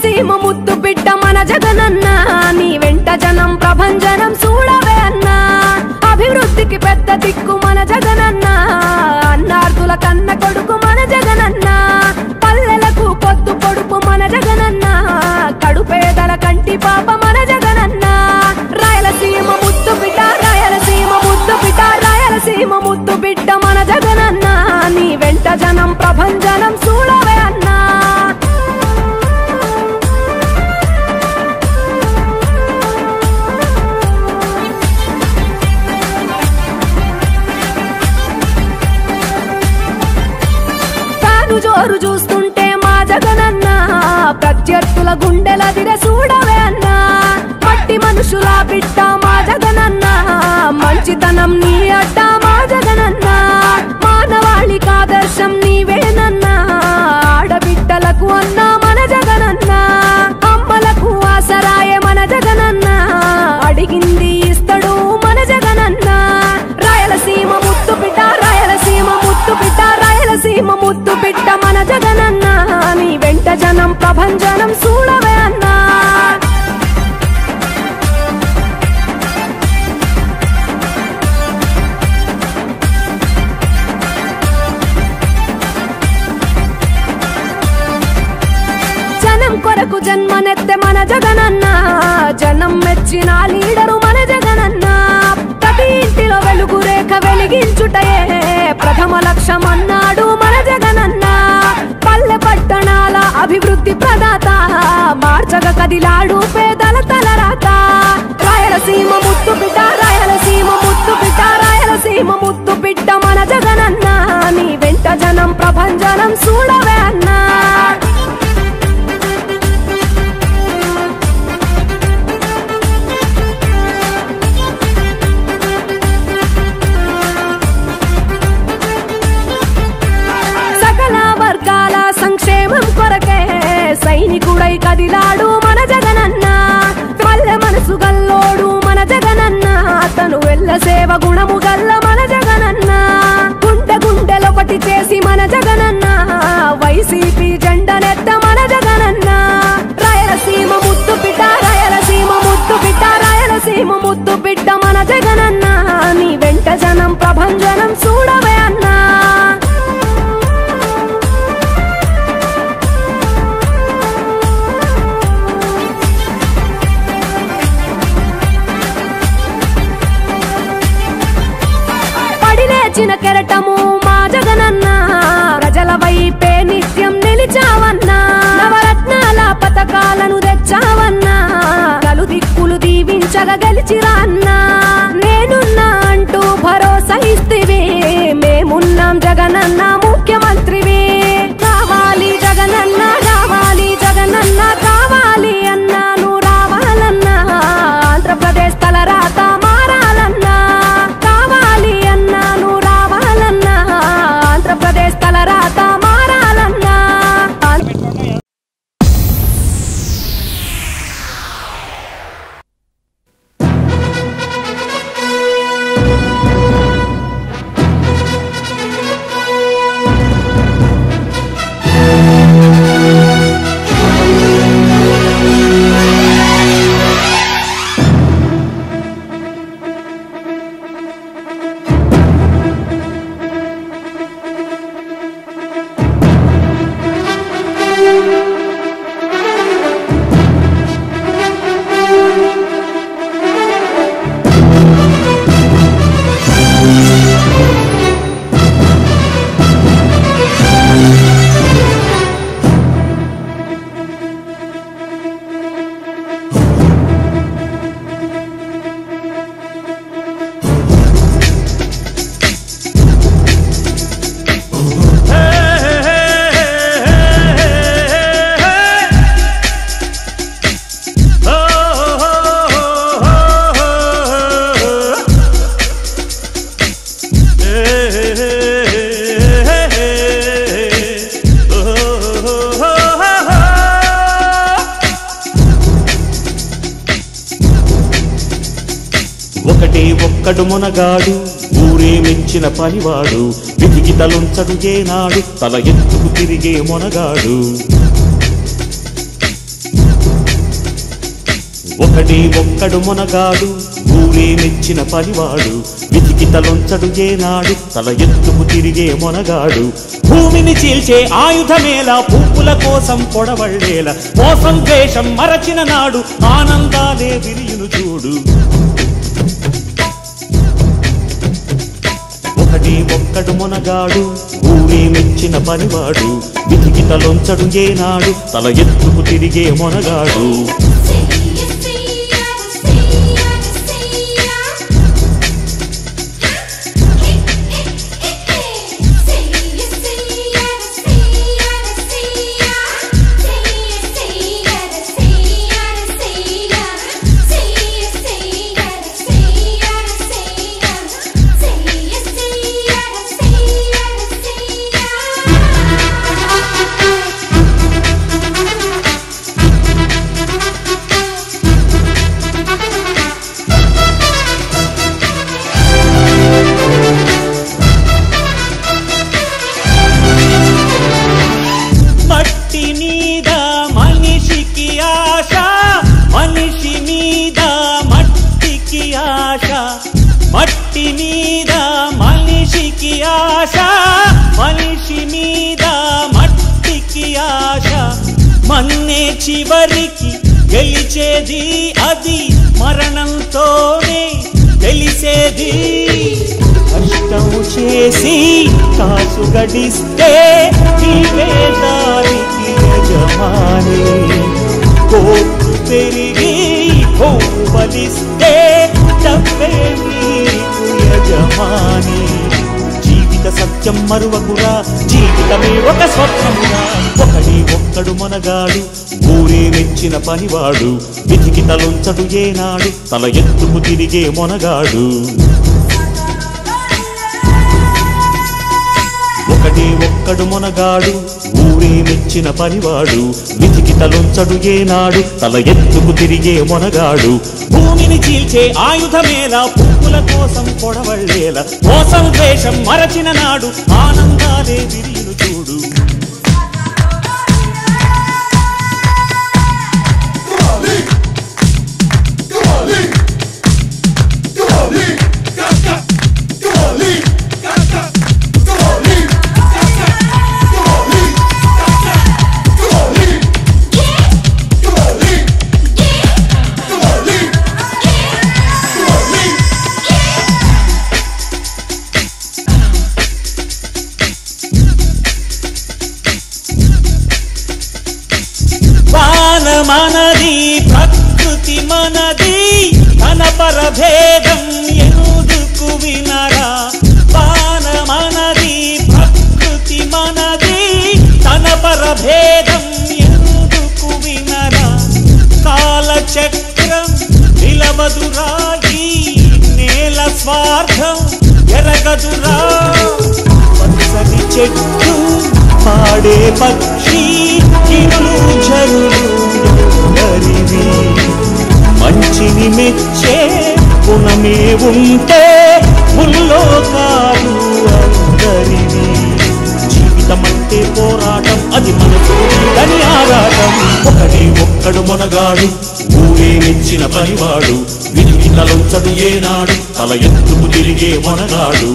రాయలసీమ ముద్దు బిడ్డ మన జగనన్న నీ వెంట జనం ప్రభంజనం చూడవే అన్నా అభివృద్ధికి పెద్ద దిక్కు మన జగనన్న అన్నార్థుల కన్న కొడుకు మన జగనన్న పల్లెలకు పొద్దు పొడుపు మన జగనన్న కడుపేదల కంటి పాప మన జగనన్న రాయలసీమ ముద్దు బిడ్డ రాయలసీమ ముద్దు బిడ్డ రాయలసీమ ముద్దు బిడ్డ మన జగనన్న నీ వెంట జనం ప్రభంజనం చూడవే అన్నా తాను జోరు చూస్తుంటే మా జగనన్న ప్రత్యర్థుల గుండెల దిర చూడవే అన్నా మట్టి మనుషుల బిడ్డ మా జగనన్న మంచితనం నీ అడ్డ మా జగనన్న మానవాళికి ఆదర్శం నీవేనన్నా ఆడబిడ్డలకు అన్నా మన జగనన్న అమ్మలకు ఆసరాయే మన జగనన్న అడిగింది ఇస్తడు మన జగనన్న రాయలసీమ ముత్తు బిడ్డ రాయలసీమ ముత్తు బిడ్డ రాయలసీమ ముత్తు బిడ్డ మన జగనన్న నీ వెంట జనం ప్రభంజనం చూడవే అన్నా జనం కొరకు జన్మనెత్తె మన జగనన్న జనం మెచ్చిన లీడరు మన జగనన్న ప్రతి ఇంటిలో వెలుగు రేఖ వెలిగించుటయే ప్రథమ లక్ష్యం అన్నాడు మన జగనన్న పల్లె పట్టణాల అభివృద్ధి ప్రదాత మార్చగ కదిలాడు పేదల తలరాత రాయలసీమ ముత్తు బిడ్డ రాయలసీమ ముత్తు బిడ్డ రాయలసీమ ముత్తు బిడ్డ మన జగనన్న నీ వెంట జనం ప్రభంజనం చూడవే అన్నా సకల వర్గాల సంక్షేమం కొరకే సైనికుడై కదిలాడు మన జగనన్న పల్లె మనసు గల్లోడు మన జగనన్న అతను వెళ్ళ సేవ గుణము గల్ల మన జగనన్న గుండె గుండెలొకటి చేసి మన జగనన్న వైసీపీ జెండనెత్త మన జగనన్న రాయలసీమ ముద్దు బిడ్డ రాయలసీమ ముద్దు బిడ్డ రాయలసీమ ముద్దు బిడ్డ మన జగనన్న నీ వెంట జనం ప్రభంజనం చూడవే అన్నా పడి లేచిన కెరటము మా జగనన్న ప్రజల వైపే నిత్యం నిలిచావన్నా నవరత్నాల పథకాలను తెచ్చావన్నా నలు దిక్కులు దీవించగా గెలిచిరా అన్నా నేనున్నా అంటూ భరోసా ఇస్తివి మేమున్నాం జగనన్న ముఖ్యమంత్రివి కావాలి జగనన్న కావాలి జగనన్న కావాలి అన్నా నువ్వు రావాలన్నా ఆంధ్రప్రదేశ్ తలరాత మారాలన్నా కావాలి అన్నా నువ్వు రావాలన్నా ఆంధ్రప్రదేశ్ తలరాత మారాలన్నా ఆంధ్ర- ఒకటే ఒక్కడు మునగాడు ఊరే మెచ్చిన పనివాడు విధికి తలుంచడు ఏనాడు తల ఎత్తుకు తిరిగే మునగాడు ఒకడే ఒక్కడు మునగాడు ఊరే మెచ్చిన పనివాడు విధికి తలొంచడు ఏనాడు తల ఎత్తుకు తిరిగే మొనగాడు భూమిని చీల్చే ఆయుధమేలా పువ్వుల కోసం పొడవళ్ళేల మోసం ద్వేషం మరచిన నాడు ఆనందాలే విరియును చూడు ఒకటి ఒక్కడు మునగాడు ఊరే మెచ్చిన పనివాడు విధికి తలొంచడు ఏనాడు తల ఎత్తుకు తిరిగే మొనగాడు మట్టి మీద మనిషికి ఆశ మనిషి మీద మట్టికి ఆశ మట్టి మీద మనిషికి ఆశ మనిషి మీద మట్టికి ఆశ మన్నే చివరికి గెలిచేది అది మరణంతోనే తెలిసేది కష్టం చేసి కాసు గడిస్తే నీవే దానికి యజమాని కోర్టు పెరిగి బలిస్తే డబ్బే నీకు యజమాని జీవిత సత్యం మరువకురా జీవితమే ఒక స్వప్నమురా ఒకడి ఒక్కడు మనగాడు ఊరే మెచ్చిన పనివాడు విధికి తలొంచడు ఏనాడు తల ఎత్తుకు తిరిగే మొనగాడు ఒకటే ఒక్కడు మొనగాడు ఊరే మెచ్చిన పనివాడు విధికి తలొంచడు ఏనాడు తల ఎత్తుకు తిరిగే మొనగాడు భూమిని చీల్చే ఆయుధమేలా పువ్వుల కోసం పొడవళ్ళేల మోసం ద్వేషం మరచిన నాడు ఆనందాలే విరియును చూడు వాన మనది ప్రకృతి మనది తన పరభేదం ఎందుకు వినరా వాన మనది ప్రకృతి మనది తన పరభేదం ఎందుకు వినరా కాలచక్రం నిలవదురా ఈ నేల స్వార్థం ఎరగదురా పచ్చని చెట్టు పాడే పక్షి కిరులు జరులు ఎవరివి మంచిని మెచ్చే గుణమే ఉంటే ముల్లోకాలు అందరివి జీవితమంటే పోరాటం అది మనసు అని ఆరాటం ఒకడే ఒక్కడు మొనగాడు ఊరే మెచ్చిన పనివాడు విధికి తలొంచడు ఏనాడు తల ఎత్తుకు తిరిగే మొనగాడు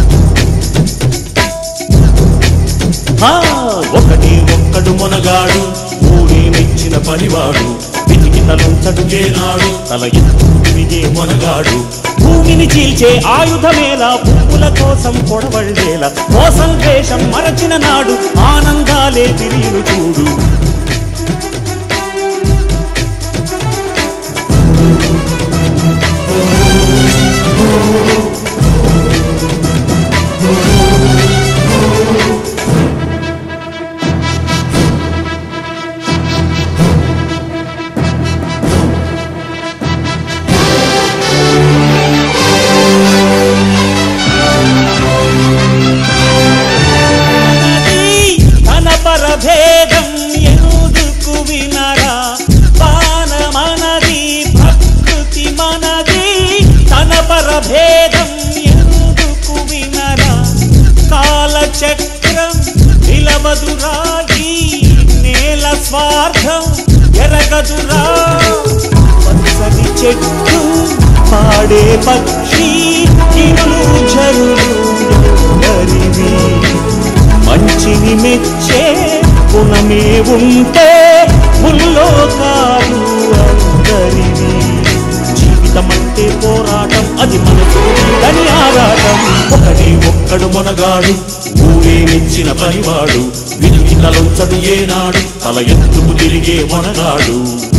ఆ, ఒకటి ఒక్కడు మొనగాడు ఊరే మెచ్చిన పనివాడు విధికి తలంచడు ఏనాడు తల ఎత్తు తిరిగే మొనగాడు భూమిని చీల్చే ఆయుధమేలా పువ్వుల కోసం పొడవళ్ళేలా మోసం ద్వేషం మరచిన నాడు ఆనందాలే తిరిగి చూడు తన పరభేదం ఎందుకు వినరా వాన మనది ప్రకృతి మనది తన పరభేదం ఎందుకు వినరా కాలచక్రం నిలవదురా ఈ నేల స్వార్థం ఎరగదురా చెట్టు పాడే పక్షి ఇరులు జరులు ఎవరివి మంచిని మెచ్చే గుణమే ఉంటే ముల్లోకాలు అందరివి జీవితమంటే పోరాటం అది మనసు అని ఆరాటం ఒకడే ఒక్కడు మొనగాడు ఊరే మెచ్చిన పనివాడు విధికి తలొంచడు ఏనాడు తల ఎత్తుకు తిరిగే మొనగాడు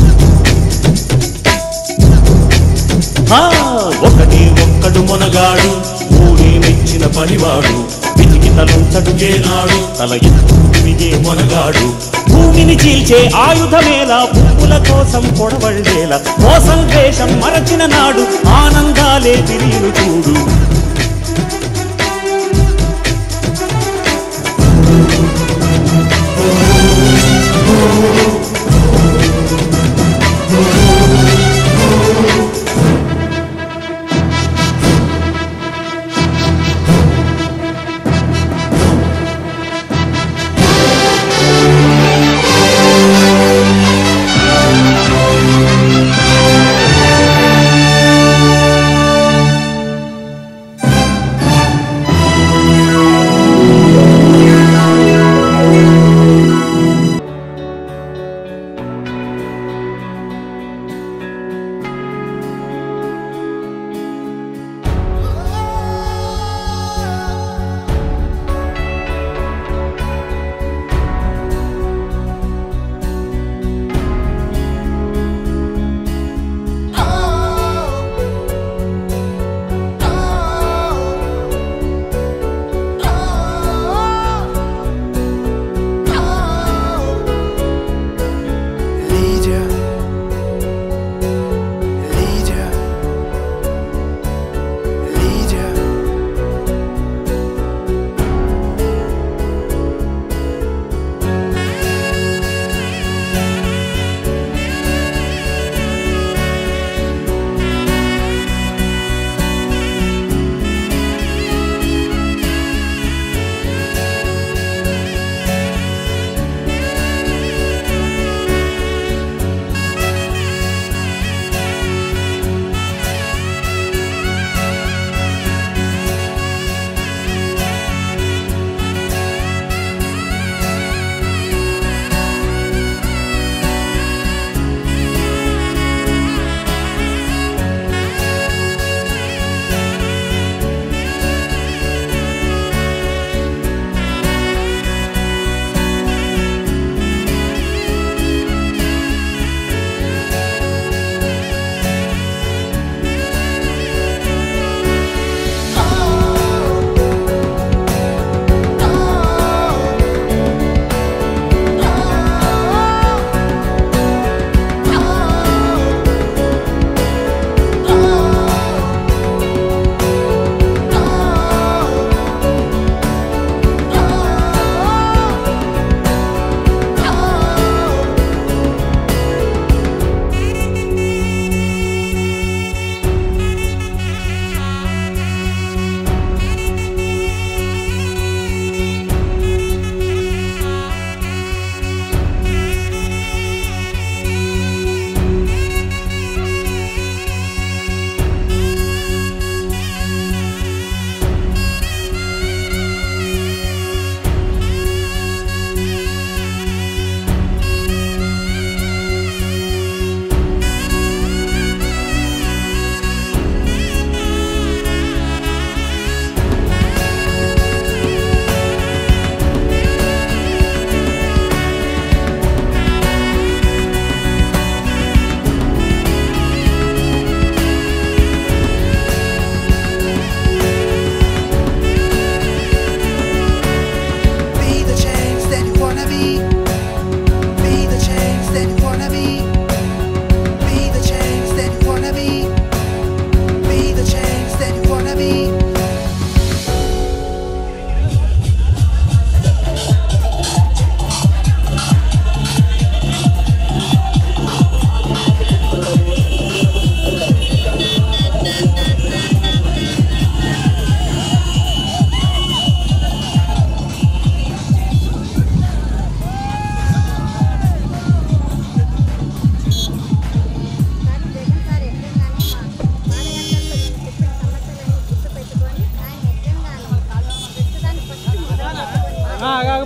ఆ, ఒకడే ఒక్కడు మొనగాడు ఊరే మెచ్చిన పనివాడు విధికి తలొంచడు ఏనాడు తల ఎత్తుకు తిరిగే మొనగాడు భూమిని చీల్చే ఆయుధమేలా పువ్వుల కోసం పొడవళ్ళేలా మోసం ద్వేషం మరచిన నాడు ఆనందాలే తిరిగి చూడు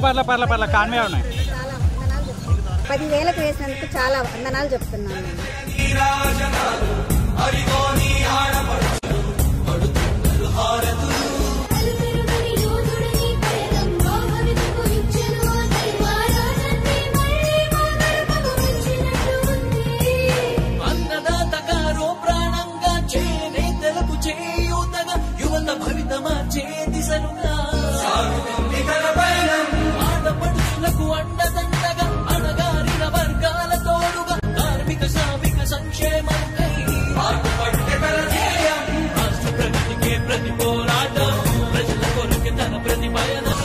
పర్ల పర్ల పర్ల కాన్వే ఉన్నాయి చాలా వందనాలు చెప్తున్నాను పదివేలకు వేసినందుకు చాలా వందనాలు చెప్తున్నాను నేను అలుపెరుగని యోధుడిని ప్రేరంలో భవితకు ఇచ్చెను అతని మహారాజన్ని మళ్ళీ మా గడపకు వచ్చినట్టు ఉంది అన్నదాతగారో ప్రాణంగా చేనేతలకు చేయూతగా యువత భవితమా చేదిశలుగా ఆడపడుచులకు అండదండగా అణగారిన వర్గాల తోడుగా కార్మిక శ్రామిక సంక్షేమంకై పాటుపడ్డ ధ్యేయం రాష్ట్ర ప్రగతికే ప్రతి పోరాటం ప్రజల కొరకు తన ప్రతి పయనం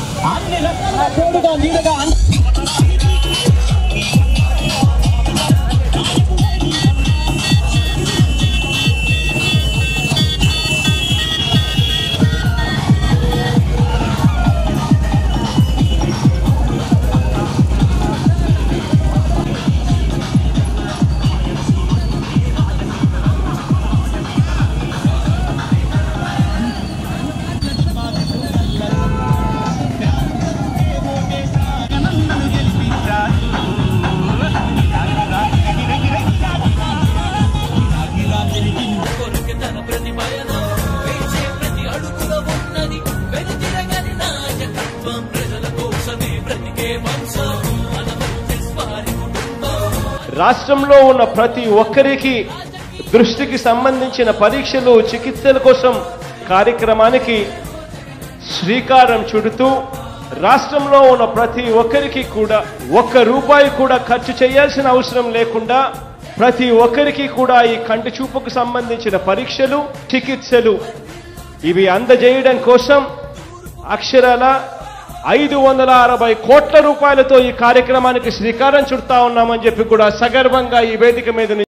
కొరకు తన ప్రతి పయనం వేసే ప్రతి అడుగులో ఉన్నది వెనుతిరగని నాయకత్వం ప్రజల కోసమే బ్రతికే వంశం మనమంటే వారి కుటుంబం రాష్ట్రంలో ఉన్న ప్రతి ఒక్కరికి దృష్టికి సంబంధించిన పరీక్షలు చికిత్సల కోసం కార్యక్రమానికి శ్రీకారం చుడుతూ రాష్ట్రంలో ఉన్న ప్రతి ఒక్కరికి కూడా ఒక్క రూపాయి కూడా ఖర్చు చేయాల్సిన అవసరం లేకుండా ప్రతి ఒక్కరికి కూడా ఈ కంటి చూపుకు సంబంధించిన పరీక్షలు చికిత్సలు ఇవి అందజేయడం కోసం అక్షరాల ఐదు వందల అరవై కోట్ల రూపాయలతో ఈ కార్యక్రమానికి శ్రీకారం చుడతా ఉన్నామని చెప్పి కూడా సగర్వంగా ఈ వేదిక మీద